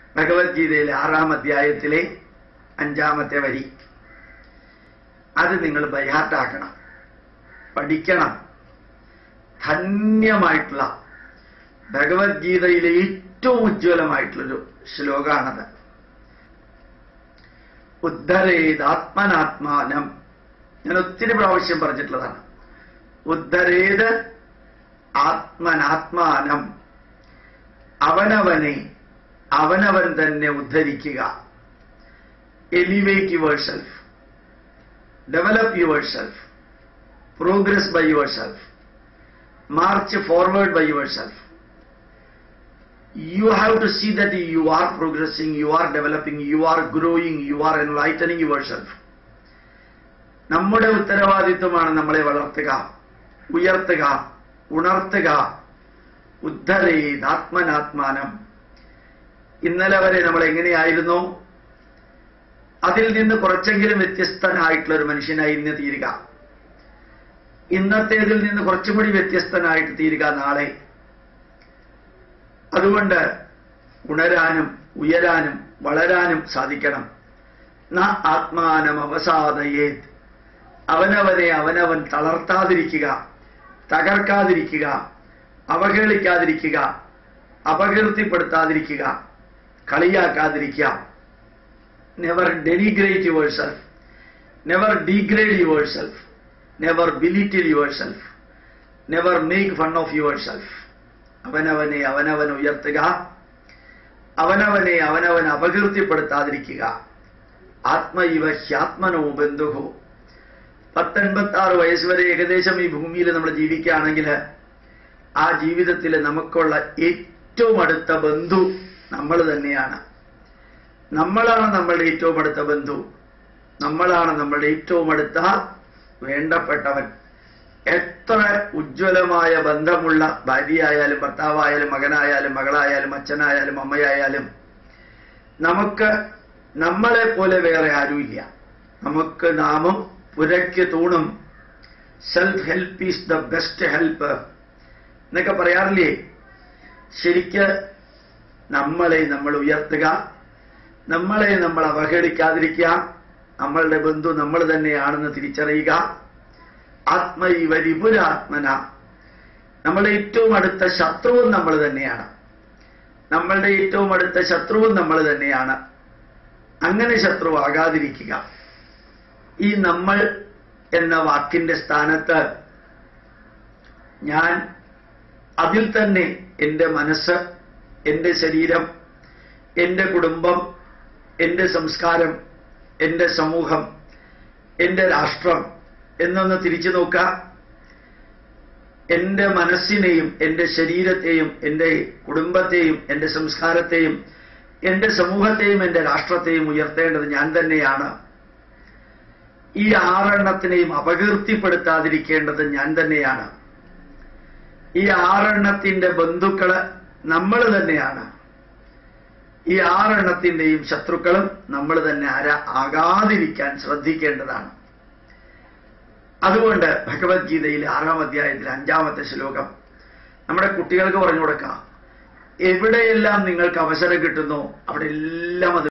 ഭഗവത്ഗീതയിലെ ആറാം അധ്യായത്തിലെ അഞ്ചാമത്തെ വരി അത് നിങ്ങൾ ബൈഹാർട്ടാക്കണം പഠിക്കണം ധന്യമായിട്ടുള്ള ഭഗവത്ഗീതയിലെ ഏറ്റവും ഉജ്ജ്വലമായിട്ടുള്ളൊരു ശ്ലോകമാണത് ഉദ്ധരേത് ആത്മനാത്മാനം ഞാൻ ഒത്തിരി പ്രാവശ്യം പറഞ്ഞിട്ടുള്ളതാണ് ഉദ്ധരേത് ആത്മനാത്മാനം അവനവനെ അവനവൻ തന്നെ ഉദ്ധരിക്കുക elevate your self develop your self progress by your self march forward by your self you have to see that you are progressing, you are developing, you are growing, you are enlightening yourself. നമ്മുടെ ഉത്തരവാദിത്വമാണ് നമ്മളെ വളർത്തുക ഉയർത്തുക ഉണർത്തുക ഉദ്ധരേത് ആത്മനാത്മാനം ഇന്നലെ വരെ നമ്മൾ എങ്ങനെയായിരുന്നു അതിൽ നിന്ന് കുറച്ചെങ്കിലും വ്യത്യസ്തനായിട്ടുള്ള ഒരു മനുഷ്യനായി ഇന്ന് തീരുക ഇന്നത്തേതിൽ നിന്ന് കുറച്ചും കൂടി വ്യത്യസ്തനായിട്ട് തീരുക നാളെ അതുകൊണ്ട് ഉണരാനും ഉയരാനും വളരാനും സാധിക്കണം ന ആത്മാനം അവസാദയേത് അവനവനെ അവനവൻ തളർത്താതിരിക്കുക തകർക്കാതിരിക്കുക അവഹേളിക്കാതിരിക്കുക അപകീർത്തിപ്പെടുത്താതിരിക്കുക കളിയാക്കാതിരിക്കുക never denigrate your self never degrade your self never belittle your self never make fun of your self അവനവനെ അവനവൻ ഉയർത്തുക അവനവനെ അവനവൻ അപകീർത്തിപ്പെടുത്താതിരിക്കുക ആത്മൈവ ഹ്യാത്മനോ ബന്ധുഹോ പത്തൊൻപത്തി ആറ് വയസ്സ് വരെ ഏകദേശം ഈ ഭൂമിയിൽ നമ്മൾ ജീവിക്കുകയാണെങ്കിൽ ആ ജീവിതത്തിൽ നമുക്കുള്ള ഏറ്റവും അടുത്ത ബന്ധു നമ്മൾ തന്നെയാണ് നമ്മളാണ് നമ്മളുടെ ഏറ്റവും അടുത്ത ബന്ധു നമ്മളാണ് നമ്മളുടെ ഏറ്റവും അടുത്ത വേണ്ടപ്പെട്ടവൻ എത്ര ഉജ്ജ്വലമായ ബന്ധമുള്ള ഭാര്യയായാലും ഭർത്താവായാലും മകനായാലും മകളായാലും അച്ഛനായാലും അമ്മയായാലും നമുക്ക് നമ്മളെ പോലെ വേറെ ആരുമില്ല നമുക്ക് നാമും പുരയ്ക്ക് തൂണും self help is the best help എന്നൊക്കെ പറയാറില്ലേ ശരിക്ക് നമ്മളെ നമ്മൾ ഉയർത്തുക നമ്മളെ നമ്മൾ അവഹേളിക്കാതിരിക്കുക നമ്മളുടെ ബന്ധു നമ്മൾ തന്നെയാണെന്ന് തിരിച്ചറിയുക ആത്മൈവ രിപുരാത്മന നമ്മളുടെ ഏറ്റവും അടുത്ത ശത്രുവും നമ്മൾ തന്നെയാണ് നമ്മളുടെ ഏറ്റവും അടുത്ത ശത്രുവും നമ്മൾ തന്നെയാണ് അങ്ങനെ ശത്രു ആകാതിരിക്കുക ഈ നമ്മൾ എന്ന വാക്കിന്റെ സ്ഥാനത്ത് ഞാൻ അതിൽ തന്നെ എൻ്റെ മനസ്സ് എൻ്റെ ശരീരം എൻ്റെ കുടുംബം എൻ്റെ സംസ്കാരം എൻ്റെ സമൂഹം എൻ്റെ രാഷ്ട്രം എന്നൊന്ന് തിരിച്ചു നോക്കുക എൻ്റെ മനസ്സിനെയും എൻ്റെ ശരീരത്തെയും എൻ്റെ കുടുംബത്തെയും എൻ്റെ സംസ്കാരത്തെയും എൻ്റെ സമൂഹത്തെയും എൻ്റെ രാഷ്ട്രത്തെയും ഉയർത്തേണ്ടത് ഞാൻ തന്നെയാണ് ഈ ആറെണ്ണത്തിനെയും അപകീർത്തിപ്പെടുത്താതിരിക്കേണ്ടത് ഞാൻ തന്നെയാണ് ഈ ആറെണ്ണത്തിന്റെ ബന്ധുക്കള് നമ്മൾ തന്നെയാണ് ഈ ആറെണ്ണത്തിന്റെയും ശത്രുക്കളും നമ്മൾ തന്നെ ആരാ ആകാതിരിക്കാൻ ശ്രദ്ധിക്കേണ്ടതാണ് അതുകൊണ്ട് ഭഗവത്ഗീതയിലെ ആറാം അധ്യായത്തിലെ അഞ്ചാമത്തെ ശ്ലോകം നമ്മുടെ കുട്ടികൾക്ക് പറഞ്ഞു കൊടുക്കാം എവിടെയെല്ലാം നിങ്ങൾക്ക് അവസരം കിട്ടുന്നോ അവിടെ എല്ലാം അത്